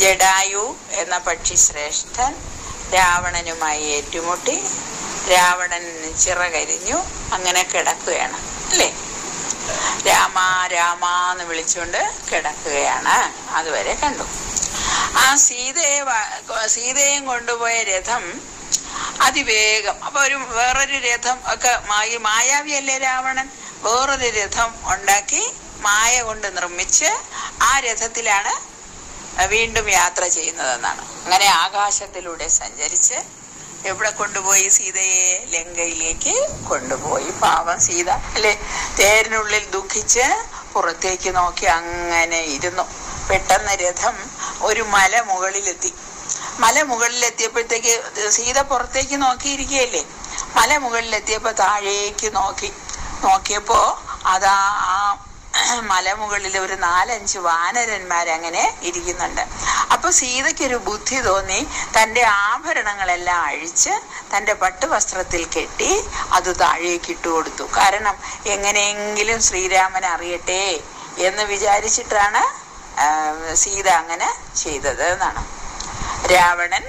ജഡായു എന്ന പക്ഷി ശ്രേഷ്ഠൻ രാവണനുമായി ഏറ്റുമുട്ടി രാവണൻ ചിറകരിഞ്ഞു അങ്ങനെ കിടക്കുകയാണ് അല്ലേ രാമ രാമ എന്ന് വിളിച്ചുകൊണ്ട് കിടക്കുകയാണ് അതുവരെ കണ്ടു ആ സീതയെ വ- സീതയും കൊണ്ടുപോയ രഥം അതിവേഗം അപ്പൊ ഒരു വേറൊരു രഥം ഒക്കെ മായി മായാവിയല്ലേ രാവണൻ വേറൊരു രഥം ഉണ്ടാക്കി മായ കൊണ്ട് നിർമ്മിച്ച് ആ രഥത്തിലാണ് വീണ്ടും യാത്ര ചെയ്യുന്നതെന്നാണ് അങ്ങനെ ആകാശത്തിലൂടെ സഞ്ചരിച്ച് എവിടെ കൊണ്ടുപോയി സീതയെ ലങ്കയിലേക്ക് കൊണ്ടുപോയി പാവം സീത അല്ലെ തേരിനുള്ളിൽ ദുഃഖിച്ച് പുറത്തേക്ക് നോക്കി അങ്ങനെ ഇരുന്നു പെട്ടെന്ന് രഥം ഒരു മല മുകളിലെത്തി മല മുകളിലെത്തിയപ്പോഴത്തേക്ക് സീത പുറത്തേക്ക് നോക്കിയിരിക്കുകയല്ലേ മല മുകളിലെത്തിയപ്പോ താഴേക്ക് നോക്കി നോക്കിയപ്പോ അതാ ആ മലമുകളിൽ ഒരു നാലഞ്ച് വാനരന്മാരങ്ങനെ ഇരിക്കുന്നുണ്ട് അപ്പൊ സീതയ്ക്കൊരു ബുദ്ധി തോന്നി തന്റെ ആഭരണങ്ങളെല്ലാം അഴിച്ച് തന്റെ പട്ടുവസ്ത്രത്തിൽ കെട്ടി അത് താഴേക്ക് ഇട്ടു കൊടുത്തു കാരണം എങ്ങനെയെങ്കിലും ശ്രീരാമൻ അറിയട്ടെ എന്ന് വിചാരിച്ചിട്ടാണ് ആ, സീത അങ്ങനെ ചെയ്തത് എന്നാണ് രാവണൻ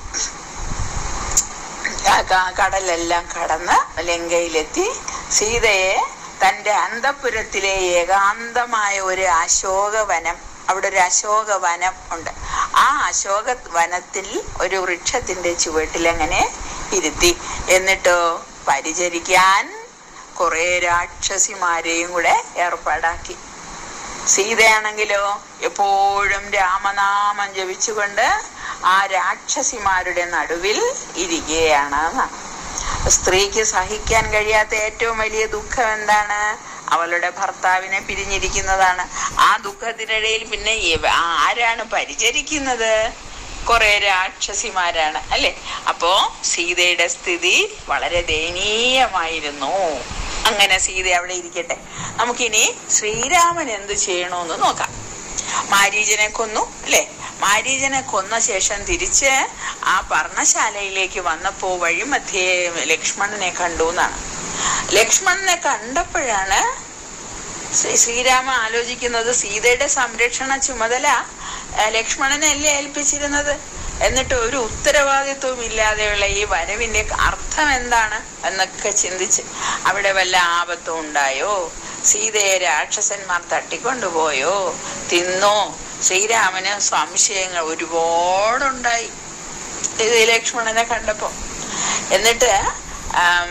ആ ക- കടലെല്ലാം കടന്ന് ലങ്കയിലെത്തി സീതയെ തന്റെ അന്തപുരത്തിലെ ഏകാന്തമായ ഒരു അശോകവനം അവിടെ ഒരു അശോക വനം ഉണ്ട് ആ അശോക വനത്തിൽ ഒരു വൃക്ഷത്തിന്റെ ചുവട്ടിൽ അങ്ങനെ ഇരുത്തി എന്നിട്ടോ പരിചരിക്കാൻ കുറെ രാക്ഷസിമാരെയും കൂടെ ഏർപ്പാടാക്കി സീതയാണെങ്കിലോ എപ്പോഴും രാമനാമം ജപിച്ചുകൊണ്ട് ആ രാക്ഷസിമാരുടെ നടുവിൽ ഇരിക്കുകയാണ് എന്നാണ്. സ്ത്രീക്ക് സഹിക്കാൻ കഴിയാത്ത ഏറ്റവും വലിയ ദുഃഖം എന്താണ് അവളുടെ ഭർത്താവിനെ പിരിഞ്ഞിരിക്കുന്നതാണ് ആ ദുഃഖത്തിനിടയിൽ പിന്നെ ഇവ- ആരാണ് പരിചരിക്കുന്നത് കുറെ രാക്ഷസിമാരാണ് അല്ലെ അപ്പോ സീതയുടെ സ്ഥിതി വളരെ ദയനീയമായിരുന്നു അങ്ങനെ സീത അവിടെ ഇരിക്കട്ടെ നമുക്കിനി ശ്രീരാമൻ എന്ത് ചെയ്യണമെന്ന് നോക്കാം മാരീജനെ കൊന്നു അല്ലെ മാരീജനെ കൊന്ന ശേഷം തിരിച്ച് ആ പർണശാലയിലേക്ക് വന്നപ്പോ വഴിമധ്യേ ലക്ഷ്മണനെ കണ്ടു എന്നാണ് ലക്ഷ്മണനെ കണ്ടപ്പോഴാണ് ശ്രീ ശ്രീരാമ ആലോചിക്കുന്നത് സീതയുടെ സംരക്ഷണ ചുമതല ആ, ലക്ഷ്മണനല്ലേ ഏൽപ്പിച്ചിരുന്നത് എന്നിട്ട് ഒരു ഉത്തരവാദിത്വവും ഇല്ലാതെയുള്ള ഈ വരവിന്റെ അർത്ഥം എന്താണ് എന്നൊക്കെ ചിന്തിച്ച് അവിടെ വല്ല ആപത്തും ഉണ്ടായോ സീതയെ രാക്ഷസന്മാർ തട്ടിക്കൊണ്ടുപോയോ തിന്നോ ശ്രീരാമന് സംശയങ്ങൾ ഒരുപാടുണ്ടായി ഇത് ലക്ഷ്മണനെ കണ്ടപ്പോ എന്നിട്ട് ആം,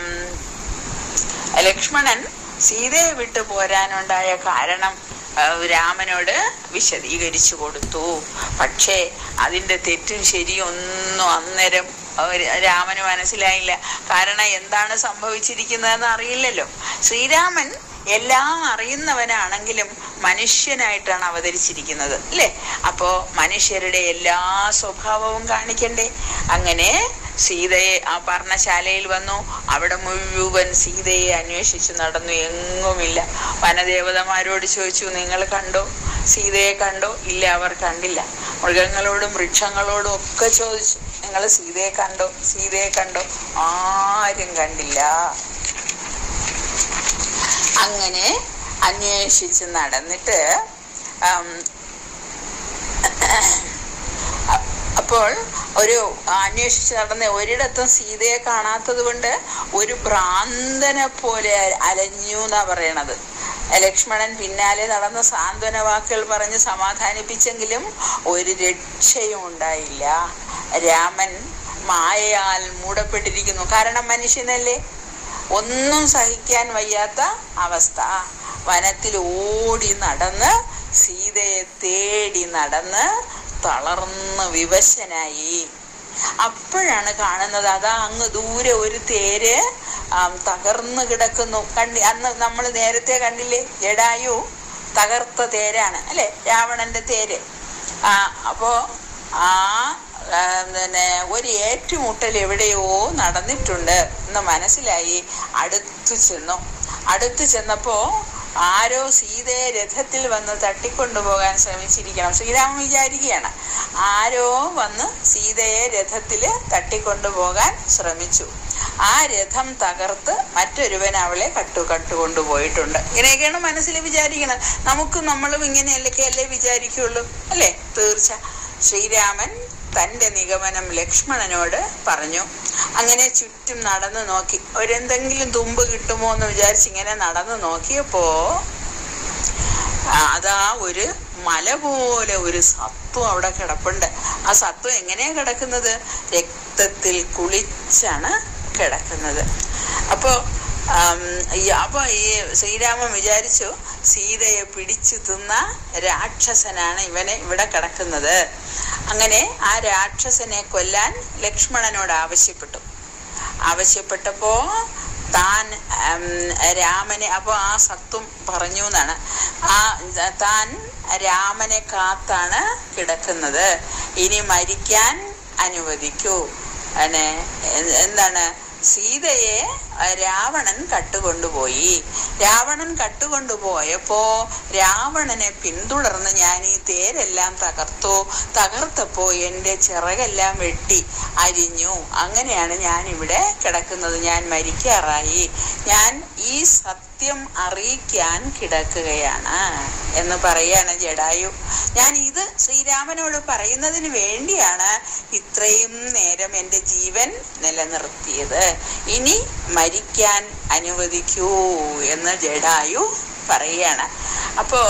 ലക്ഷ്മണൻ സീതയെ വിട്ടു പോരാനുണ്ടായ കാരണം ആ, രാമനോട് വിശദീകരിച്ചു കൊടുത്തു പക്ഷേ അതിന്റെ തെറ്റും ശരിയും ഒന്നും അന്നേരം അവര് രാമന് മനസ്സിലായില്ല കാരണം എന്താണ് സംഭവിച്ചിരിക്കുന്നതെന്ന് അറിയില്ലല്ലോ ശ്രീരാമൻ എല്ലാം അറിയുന്നവനാണെങ്കിലും മനുഷ്യനായിട്ടാണ് അവതരിച്ചിരിക്കുന്നത് അല്ലേ അപ്പോ മനുഷ്യരുടെ എല്ലാ സ്വഭാവവും കാണിക്കണ്ടേ അങ്ങനെ സീതയെ ആ പർണശാലയിൽ വന്നു അവിടെ മുഴുവൻ സീതയെ അന്വേഷിച്ചു നടന്നു എങ്ങുമില്ല വനദേവതമാരോട് ചോദിച്ചു നിങ്ങൾ കണ്ടോ സീതയെ കണ്ടോ ഇല്ല അവർ കണ്ടില്ല മൃഗങ്ങളോടും വൃക്ഷങ്ങളോടും ഒക്കെ ചോദിച്ചു നിങ്ങൾ സീതയെ കണ്ടോ സീതയെ കണ്ടോ ആരും കണ്ടില്ല അങ്ങനെ അന്വേഷിച്ച് നടന്നിട്ട് ആം, അ- അപ്പോൾ ഒരു അന്വേഷിച്ച് നടന്ന ഒരിടത്തും സീതയെ കാണാത്തത് കൊണ്ട് ഒരു ഭ്രാന്തനെ പോലെ അലഞ്ഞു എന്നാ പറയണത് ലക്ഷ്മണൻ പിന്നാലെ നടന്ന സാന്ത്വന വാക്കുകൾ പറഞ്ഞ് സമാധാനിപ്പിച്ചെങ്കിലും ഒരു രക്ഷയും ഉണ്ടായില്ല രാമൻ മായയാൽ മൂടപ്പെട്ടിരിക്കുന്നു കാരണം മനുഷ്യനല്ലേ ഒന്നും സഹിക്കാൻ വയ്യാത്ത അവസ്ഥ വനത്തിൽ ഓടി നടന്ന് സീതയെ തേടി നടന്ന് തളർന്ന് വിവശനായി അപ്പോഴാണ് കാണുന്നത് അതാ അങ്ങ് ദൂരെ ഒരു തേര് ആം, തകർന്നു കിടക്കുന്നു കണ്ടി അന്ന് നമ്മൾ നേരത്തെ കണ്ടില്ലേ ജഡായു തകർത്ത തേരാണ് അല്ലെ രാവണന്റെ തേര് ആ അപ്പോ ആ ആ, പിന്നെ ഒരു ഏറ്റുമുട്ടൽ എവിടെയോ നടന്നിട്ടുണ്ട് എന്ന് മനസ്സിലായി അടുത്തു ചെന്നു അടുത്തു ചെന്നപ്പോ ആരോ സീതയെ രഥത്തിൽ വന്ന് തട്ടിക്കൊണ്ടുപോകാൻ ശ്രമിച്ചിരിക്കണം ശ്രീരാമൻ വിചാരിക്കുകയാണ് ആരോ വന്ന് സീതയെ രഥത്തില് തട്ടിക്കൊണ്ടുപോകാൻ ശ്രമിച്ചു ആ രഥം തകർത്ത് മറ്റൊരുവൻ അവളെ കട്ടു കട്ടുകൊണ്ടുപോയിട്ടുണ്ട് ഇങ്ങനെയൊക്കെയാണ് മനസ്സിൽ വിചാരിക്കുന്നത് നമുക്ക് നമ്മളും ഇങ്ങനെയൊക്കെ അല്ലേ വിചാരിക്കുള്ളൂ അല്ലേ തീർച്ച ശ്രീരാമൻ തന്റെ നിഗമനം ലക്ഷ്മണനോട് പറഞ്ഞു അങ്ങനെ ചുറ്റും നടന്നു നോക്കി ഒരെന്തെങ്കിലും തുമ്പ് കിട്ടുമോ എന്ന് വിചാരിച്ച് ഇങ്ങനെ നടന്നു നോക്കിയപ്പോ ആ, അതാ ഒരു മല പോലെ ഒരു സത്വം അവിടെ കിടപ്പുണ്ട് ആ സത്വം എങ്ങനെയാ കിടക്കുന്നത് രക്തത്തിൽ കുളിച്ചാണ് കിടക്കുന്നത് അപ്പോ ആം, ഈ അപ്പൊ ഈ ശ്രീരാമൻ വിചാരിച്ചു സീതയെ പിടിച്ചു തിന്ന രാക്ഷസനാണ് ഇവനെ ഇവിടെ കിടക്കുന്നത് അങ്ങനെ ആ രാക്ഷസനെ കൊല്ലാൻ ലക്ഷ്മണനോട് ആവശ്യപ്പെട്ടു ആവശ്യപ്പെട്ടപ്പോ താൻ ഉം, രാമനെ അപ്പൊ ആ സത്വം പറഞ്ഞു എന്നാണ് ആ താൻ രാമനെ കാത്താണ് കിടക്കുന്നത് ഇനി മരിക്കാൻ അനുവദിക്കൂ അനെ എ- എന്താണ് സീതയെ രാവണൻ കട്ടുകൊണ്ടുപോയി രാവണൻ കട്ടുകൊണ്ടുപോയപ്പോ രാവണനെ പിന്തുടർന്ന് ഞാൻ ഈ തേരെല്ലാം തകർത്തു തകർത്തപ്പോ എൻ്റെ ചിറകെല്ലാം വെട്ടി അരിഞ്ഞു അങ്ങനെയാണ് ഞാൻ ഇവിടെ കിടക്കുന്നത് ഞാൻ മരിക്കാറായി ഞാൻ ഈ സത്യം അറിയിക്കാൻ കിടക്കുകയാണ് എന്ന് പറയാണ് ജഡായു ഞാൻ ഇത് ശ്രീരാമനോട് പറയുന്നതിന് വേണ്ടിയാണ് ഇത്രയും നേരം എൻ്റെ ജീവൻ നിലനിർത്തിയത് ഇനി മരിക്കാൻ അനുവദിക്കൂ എന്ന് ജഡായു പറയാണ് അപ്പോ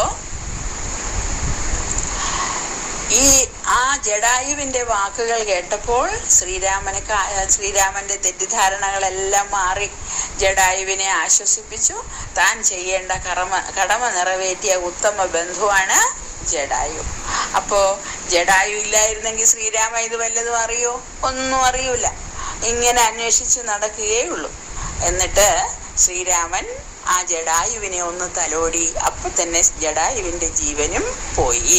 ഈ ആ ജഡായുവിന്റെ വാക്കുകൾ കേട്ടപ്പോൾ ശ്രീരാമന് കാ- ശ്രീരാമന്റെ തെറ്റിദ്ധാരണകളെല്ലാം മാറി ജഡായുവിനെ ആശ്വസിപ്പിച്ചു താൻ ചെയ്യേണ്ട കർമ്മ കടമ നിറവേറ്റിയ ഉത്തമ ബന്ധുവാണ് ജഡായു അപ്പോ ജഡായു ഇല്ലായിരുന്നെങ്കിൽ ശ്രീരാമ ഇത് വല്ലതും അറിയോ ഒന്നും അറിയൂല ഇങ്ങനെ അന്വേഷിച്ച് നടക്കുകയേ ഉള്ളൂ എന്നിട്ട് ശ്രീരാമൻ ആ ജഡായുവിനെ ഒന്ന് തലോടി അപ്പൊ തന്നെ ജഡായുവിന്റെ ജീവനും പോയി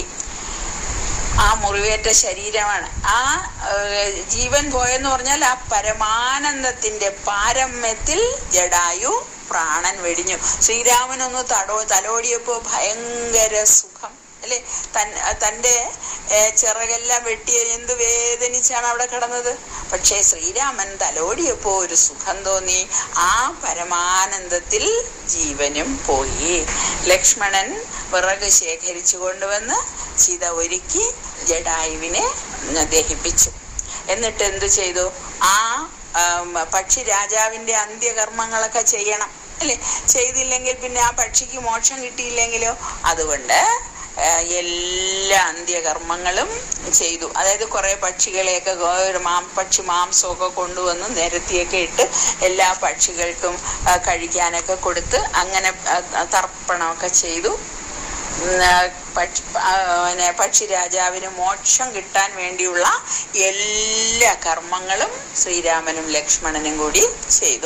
ആ മുറിവേറ്റ ശരീരമാണ് ആ ഏഹ്, ജീവൻ പോയെന്ന് പറഞ്ഞാൽ ആ പരമാനന്ദത്തിന്റെ പാരമ്യത്തിൽ ജഡായു പ്രാണൻ വെടിഞ്ഞു ശ്രീരാമനൊന്ന് തടോ തലോടിയപ്പോ ഭയങ്കര സുഖം അല്ലെ തൻ തന്റെ ഏഹ്, ചിറകെല്ലാം വെട്ടി എന്ത് വേദനിച്ചാണ് അവിടെ കിടന്നത് പക്ഷേ ശ്രീരാമൻ തലോടിയപ്പോ ഒരു സുഖം തോന്നി ആ പരമാനന്ദത്തിൽ ജീവനും പോയി ലക്ഷ്മണൻ വിറക് ശേഖരിച്ചു കൊണ്ടുവന്ന് ചിത ഒരുക്കി ജഡായുവിനെ ദഹിപ്പിച്ചു എന്നിട്ട് എന്തു ചെയ്തു ആ ആം, പക്ഷി രാജാവിന്റെ അന്ത്യകർമ്മങ്ങളൊക്കെ ചെയ്യണം അല്ലെ ചെയ്തില്ലെങ്കിൽ പിന്നെ ആ പക്ഷിക്ക് മോക്ഷം കിട്ടിയില്ലെങ്കിലോ അതുകൊണ്ട് ആ, എല്ലാ അന്ത്യകർമ്മങ്ങളും ചെയ്തു അതായത് കുറെ പക്ഷികളെയൊക്കെ ഗോ- ഒരു മാം പക്ഷി മാംസമൊക്കെ കൊണ്ടുവന്ന് നിരത്തിയൊക്കെ ഇട്ട് എല്ലാ പക്ഷികൾക്കും ആ, കഴിക്കാനൊക്കെ കൊടുത്ത് അങ്ങനെ ആ, തർപ്പണമൊക്കെ ചെയ്തു ഉം, ആ, പക്ഷി ആ, പിന്നെ പക്ഷി രാജാവിന് മോക്ഷം കിട്ടാൻ വേണ്ടിയുള്ള എല്ലാ കർമ്മങ്ങളും ശ്രീരാമനും ലക്ഷ്മണനും കൂടി ചെയ്തു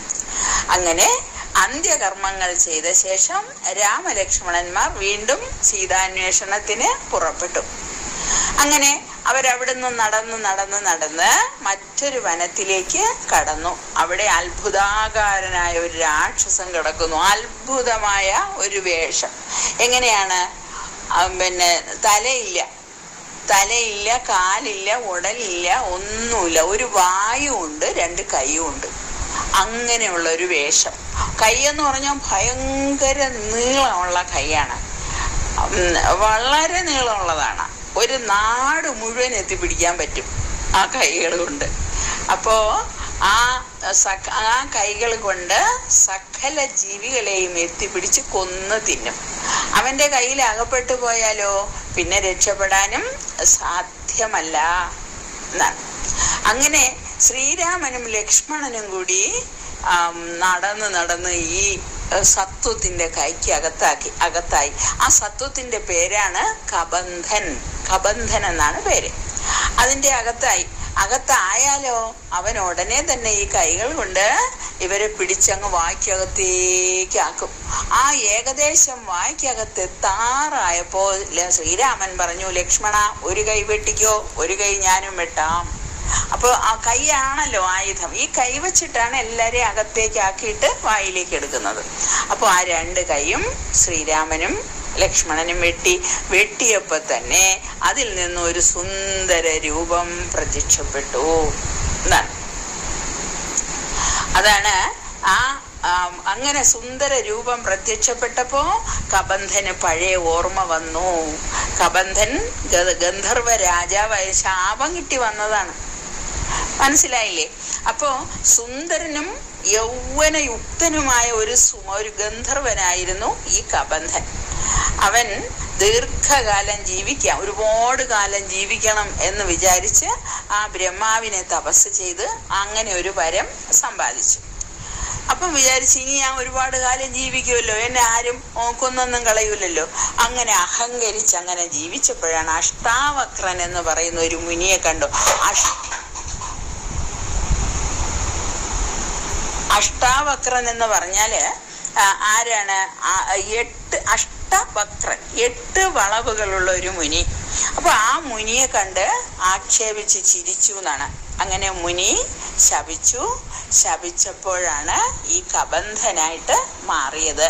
അങ്ങനെ അന്ത്യകർമ്മങ്ങൾ ചെയ്ത ശേഷം രാമലക്ഷ്മണന്മാർ വീണ്ടും സീതാന്വേഷണത്തിന് പുറപ്പെട്ടു അങ്ങനെ അവരവിടുന്ന് നടന്ന് നടന്ന് നടന്ന് മറ്റൊരു വനത്തിലേക്ക് കടന്നു അവിടെ അത്ഭുതാകാരനായ ഒരു രാക്ഷസൻ കിടക്കുന്നു അത്ഭുതമായ ഒരു വേഷം എങ്ങനെയാണ് ആ, പിന്നെ തലയില്ല തലയില്ല കാലില്ല ഉടലില്ല ഒന്നുമില്ല ഒരു വായുണ്ട് രണ്ട് കൈയുണ്ട് അങ്ങനെയുള്ള ഒരു വേഷം കൈ എന്ന് പറഞ്ഞാൽ ഭയങ്കര നീളമുള്ള കൈയാണ് ഉം, വളരെ നീളമുള്ളതാണ് ഒരു നാട് മുഴുവൻ എത്തിപ്പിടിക്കാൻ പറ്റും ആ കൈകൾ കൊണ്ട് അപ്പോ ആ സക ആ കൈകൾ കൊണ്ട് സകല ജീവികളെയും എത്തിപ്പിടിച്ച് കൊന്നു തിന്നും അവന്റെ കയ്യിൽ അകപ്പെട്ടു പോയാലോ പിന്നെ രക്ഷപ്പെടാനും സാധ്യമല്ല എന്നാണ് അങ്ങനെ ശ്രീരാമനും ലക്ഷ്മണനും കൂടി ആം, നടന്ന് നടന്ന് ഈ ഏഹ്, സത്വത്തിന്റെ കൈക്ക് അകത്താക്കി അകത്തായി ആ സത്വത്തിന്റെ പേരാണ് കബന്ധൻ കബന്ധൻ എന്നാണ് പേര് അതിന്റെ അകത്തായി അകത്തായാലോ അവൻ ഉടനെ തന്നെ ഈ കൈകൾ കൊണ്ട് ഇവരെ പിടിച്ചങ്ങ് വായ്ക്കകത്തേക്ക് ആക്കും ആ ഏകദേശം വായ്ക്കകത്ത് എത്താറായപ്പോ ല- ശ്രീരാമൻ പറഞ്ഞു ലക്ഷ്മണ ഒരു കൈ വെട്ടിക്കോ ഒരു കൈ ഞാനും വെട്ടാം അപ്പൊ ആ കൈയാണല്ലോ ആയുധം ഈ കൈ വെച്ചിട്ടാണ് എല്ലാരെയും അകത്തേക്ക് ആക്കിയിട്ട് വായിലേക്ക് എടുക്കുന്നത് അപ്പൊ ആ രണ്ട് കൈയും ശ്രീരാമനും ലക്ഷ്മണനും വെട്ടി വെട്ടിയപ്പോ തന്നെ അതിൽ നിന്ന് ഒരു സുന്ദര രൂപം പ്രത്യക്ഷപ്പെട്ടു എന്നാണ് അതാണ് ആ ആം, അങ്ങനെ സുന്ദര രൂപം പ്രത്യക്ഷപ്പെട്ടപ്പോ കബന്ധന് പഴയ ഓർമ്മ വന്നു കബന്ധൻ ഗ- ഗന്ധർവ രാജാവായ ശാപം കിട്ടി വന്നതാണ് മനസ്സിലായില്ലേ അപ്പോ സുന്ദരനും യൗവനയുക്തനുമായ ഒരു സുമ ഒരു ഗന്ധർവനായിരുന്നു ഈ കബന്ധൻ അവൻ ദീർഘകാലം ജീവിക്കാം ഒരുപാട് കാലം ജീവിക്കണം എന്ന് വിചാരിച്ച് ആ ബ്രഹ്മാവിനെ തപസ് ചെയ്ത് അങ്ങനെ ഒരു വരം സമ്പാദിച്ചു അപ്പം വിചാരിച്ച് ഇനി ഞാൻ ഒരുപാട് കാലം ജീവിക്കുമല്ലോ എന്നെ ആരും ഓ, കൊന്നൊന്നും കളയൂലല്ലോ അങ്ങനെ അഹങ്കരിച്ച് അങ്ങനെ ജീവിച്ചപ്പോഴാണ് അഷ്ടാവക്രൻ എന്ന് പറയുന്ന ഒരു മുനിയെ കണ്ടു അഷ് അഷ്ടാവക്രൻ എന്ന് പറഞ്ഞാല് ആ, ആരാണ് ആ, എട്ട് അഷ്ടവക്രൻ എട്ട് വളവുകളുള്ള ഒരു മുനി അപ്പൊ ആ മുനിയെ കണ്ട് ആക്ഷേപിച്ച് ചിരിച്ചു എന്നാണ് അങ്ങനെ മുനി ശപിച്ചു ശപിച്ചപ്പോഴാണ് ഈ കബന്ധനായിട്ട് മാറിയത്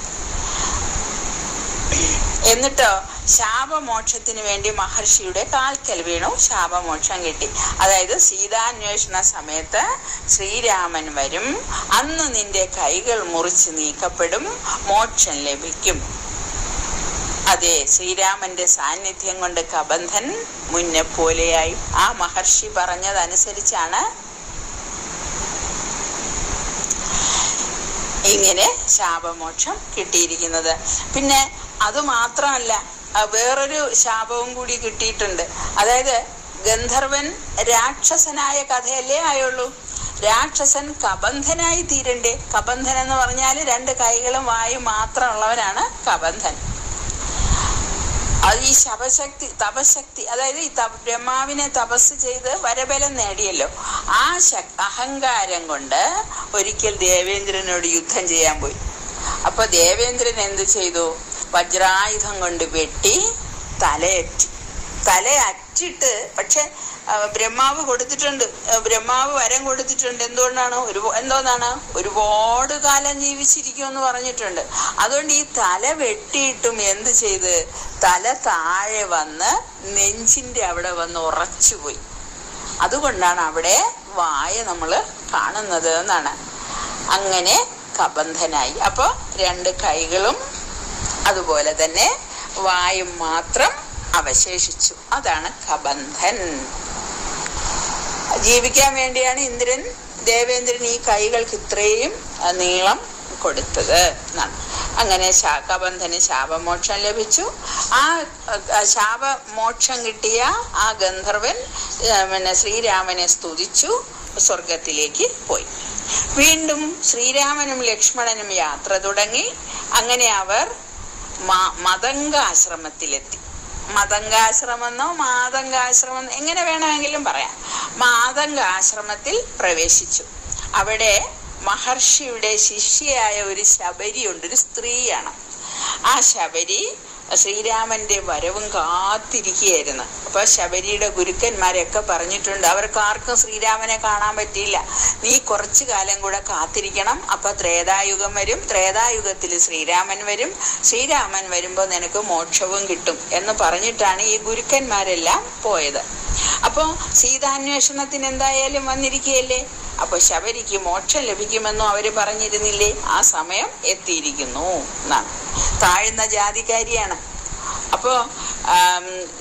എന്നിട്ടോ ശാപമോക്ഷത്തിന് വേണ്ടി മഹർഷിയുടെ കാൽക്കൽ വീണു ശാപമോക്ഷം കിട്ടി അതായത് സീതാന്വേഷണ സമയത്ത് ശ്രീരാമൻ വരും അന്ന് നിന്റെ കൈകൾ മുറിച്ച് നീക്കപ്പെടും മോക്ഷം ലഭിക്കും അതെ ശ്രീരാമന്റെ സാന്നിധ്യം കൊണ്ട് കബന്ധൻ മുന്നെ പോലെയായി ആ മഹർഷി പറഞ്ഞതനുസരിച്ചാണ് ഇങ്ങനെ ശാപമോക്ഷം കിട്ടിയിരിക്കുന്നത് പിന്നെ അത് മാത്രമല്ല ആ വേറൊരു ശാപവും കൂടി കിട്ടിയിട്ടുണ്ട് അതായത് ഗന്ധർവൻ രാക്ഷസനായ കഥയല്ലേ ആയുള്ളൂ രാക്ഷസൻ കബന്ധനായി തീരണ്ടേ കബന്ധൻ എന്ന് പറഞ്ഞാൽ രണ്ട് കൈകളും വായും മാത്രമുള്ളവനാണ് കബന്ധൻ അത് ഈ ശവശക്തി തപശക്തി അതായത് ഈ തപ- ബ്രഹ്മാവിനെ തപസ് ചെയ്ത് വരബലം നേടിയല്ലോ ആ ശക് അഹങ്കാരം കൊണ്ട് ഒരിക്കൽ ദേവേന്ദ്രനോട് യുദ്ധം ചെയ്യാൻ പോയി അപ്പൊ ദേവേന്ദ്രൻ എന്ത് ചെയ്തു വജ്രായുധം കൊണ്ട് വെട്ടി തലയറ്റി തലയറ്റിട്ട് പക്ഷെ ആ, ബ്രഹ്മാവ് കൊടുത്തിട്ടുണ്ട് ആ, ബ്രഹ്മാവ് വരം കൊടുത്തിട്ടുണ്ട് എന്തുകൊണ്ടാണ് ഒരു എന്തോന്നാണ് ഒരുപാട് കാലം ജീവിച്ചിരിക്കുമെന്ന് പറഞ്ഞിട്ടുണ്ട് അതുകൊണ്ട് ഈ തല വെട്ടിയിട്ടും എന്ത് ചെയ്ത് തല താഴെ വന്ന് നെഞ്ചിന്റെ അവിടെ വന്ന് ഉറച്ചുപോയി അതുകൊണ്ടാണ് അവിടെ വായ നമ്മൾ കാണുന്നത് എന്നാണ് അങ്ങനെ കബന്ധനായി അപ്പോൾ രണ്ട് കൈകളും അതുപോലെ തന്നെ വായും മാത്രം അവശേഷിച്ചു അതാണ് കബന്ധൻ ജീവിക്കാൻ വേണ്ടിയാണ് ഇന്ദ്രൻ ദേവേന്ദ്രൻ ഈ കൈകൾക്ക് ഇത്രയും ആ, നീളം കൊടുത്തത് എന്നാണ് അങ്ങനെ ശാ- കബന്ധന് ശാപമോക്ഷം ലഭിച്ചു ആ ആ, ശാപമോക്ഷം കിട്ടിയ ആ ഗന്ധർവൻ ആ, പിന്നെ ശ്രീരാമനെ സ്തുതിച്ചു സ്വർഗത്തിലേക്ക് പോയി വീണ്ടും ശ്രീരാമനും ലക്ഷ്മണനും യാത്ര തുടങ്ങി അങ്ങനെ അവർ മ- മതംഗാശ്രമത്തിലെത്തി മതംഗാശ്രമെന്നോ മാതംഗാശ്രമം എങ്ങനെ വേണമെങ്കിലും പറയാം മാതംഗാശ്രമത്തിൽ പ്രവേശിച്ചു അവിടെ മഹർഷിയുടെ ശിഷ്യയായ ഒരു ശബരിയുണ്ട് ഒരു സ്ത്രീയാണ് ആ ശബരി ശ്രീരാമന്റെ വരവും കാത്തിരിക്കുകയായിരുന്നു അപ്പൊ ശബരിയുടെ ഗുരുക്കന്മാരൊക്കെ പറഞ്ഞിട്ടുണ്ട് അവർക്ക് ആർക്കും ശ്രീരാമനെ കാണാൻ പറ്റിയില്ല നീ കുറച്ചു കാലം കൂടെ കാത്തിരിക്കണം അപ്പൊ ത്രേതായുഗം വരും ത്രേതായുഗത്തിൽ ശ്രീരാമൻ വരും ശ്രീരാമൻ വരുമ്പോ നിനക്ക് മോക്ഷവും കിട്ടും എന്ന് പറഞ്ഞിട്ടാണ് ഈ ഗുരുക്കന്മാരെല്ലാം പോയത് അപ്പോ സീതാന്വേഷണത്തിന് എന്തായാലും വന്നിരിക്കുകയല്ലേ അപ്പൊ ശബരിക്ക് മോക്ഷം ലഭിക്കുമെന്നും അവര് പറഞ്ഞിരുന്നില്ലേ ആ സമയം എത്തിയിരിക്കുന്നു എന്നാണ് താഴ്ന്ന ജാതിക്കാരിയാണ് അപ്പോ ആം,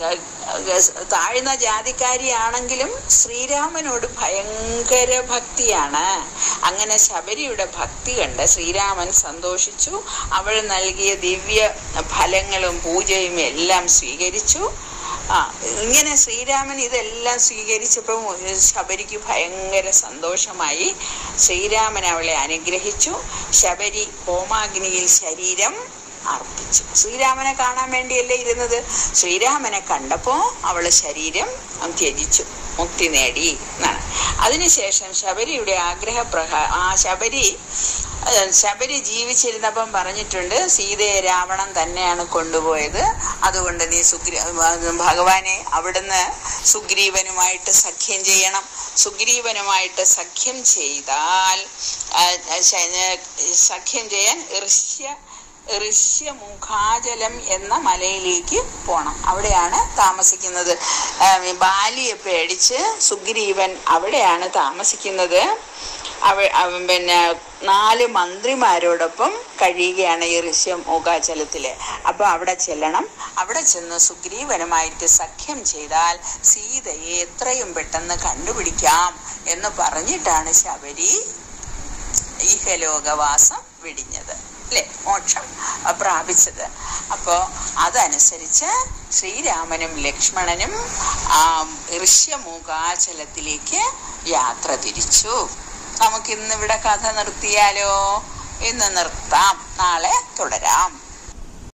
ഗ- താഴ്ന്ന ജാതിക്കാരിയാണെങ്കിലും ശ്രീരാമനോട് ഭയങ്കര ഭക്തിയാണ് അങ്ങനെ ശബരിയുടെ ഭക്തി കണ്ട് ശ്രീരാമൻ സന്തോഷിച്ചു അവൾ നൽകിയ ദിവ്യ ഫലങ്ങളും പൂജയും എല്ലാം സ്വീകരിച്ചു ആ ഇങ്ങനെ ശ്രീരാമൻ ഇതെല്ലാം സ്വീകരിച്ചപ്പോൾ ശബരിക്ക് ഭയങ്കര സന്തോഷമായി ശ്രീരാമൻ അവളെ അനുഗ്രഹിച്ചു ശബരി ഹോമാഗ്നിയിൽ ശരീരം അർപ്പിച്ചു ശ്രീരാമനെ കാണാൻ വേണ്ടിയല്ലേ ഇരുന്നത് ശ്രീരാമനെ കണ്ടപ്പോ അവള് ശരീരം ത്യജിച്ചു മുക്തി നേടി എന്നാണ് അതിനുശേഷം ശബരിയുടെ ആഗ്രഹപ്രകാ ആ ശബരി ഏഹ്, ശബരി ജീവിച്ചിരുന്നപ്പം പറഞ്ഞിട്ടുണ്ട് സീതയെ രാവണൻ തന്നെയാണ് കൊണ്ടുപോയത് അതുകൊണ്ട് നീ സുഗ്രീ ഭഗവാനെ അവിടുന്ന് സുഗ്രീവനുമായിട്ട് സഖ്യം ചെയ്യണം സുഗ്രീവനുമായിട്ട് സഖ്യം ചെയ്താൽ ആ, ശ- സഖ്യം ചെയ്യാൻ ഋഷ്യ ഋഷ്യമുഖാചലം എന്ന മലയിലേക്ക് പോണം അവിടെയാണ് താമസിക്കുന്നത് ആ, ബാലിയെ പേടിച്ച് സുഗ്രീവൻ അവിടെയാണ് താമസിക്കുന്നത് അവ അവൻ പിന്നെ നാല് മന്ത്രിമാരോടൊപ്പം കഴിയുകയാണ് ഈ ഋഷ്യമൂകാചലത്തില് അപ്പൊ അവിടെ ചെല്ലണം അവിടെ ചെന്ന് സുഗ്രീവനുമായിട്ട് സഖ്യം ചെയ്താൽ സീതയെ എത്രയും പെട്ടെന്ന് കണ്ടുപിടിക്കാം എന്ന് പറഞ്ഞിട്ടാണ് ശബരി ഈഹലോകവാസം വെടിഞ്ഞത് അല്ലെ മോക്ഷം പ്രാപിച്ചത് അപ്പോൾ അതനുസരിച്ച് ശ്രീരാമനും ലക്ഷ്മണനും ആ ഋഷ്യമൂകാചലത്തിലേക്ക് യാത്ര തിരിച്ചു നമുക്കിന്ന് ഇവിടെ കഥ നിർത്തിയാലോ ഇന്ന് നിർത്താം നാളെ തുടരാം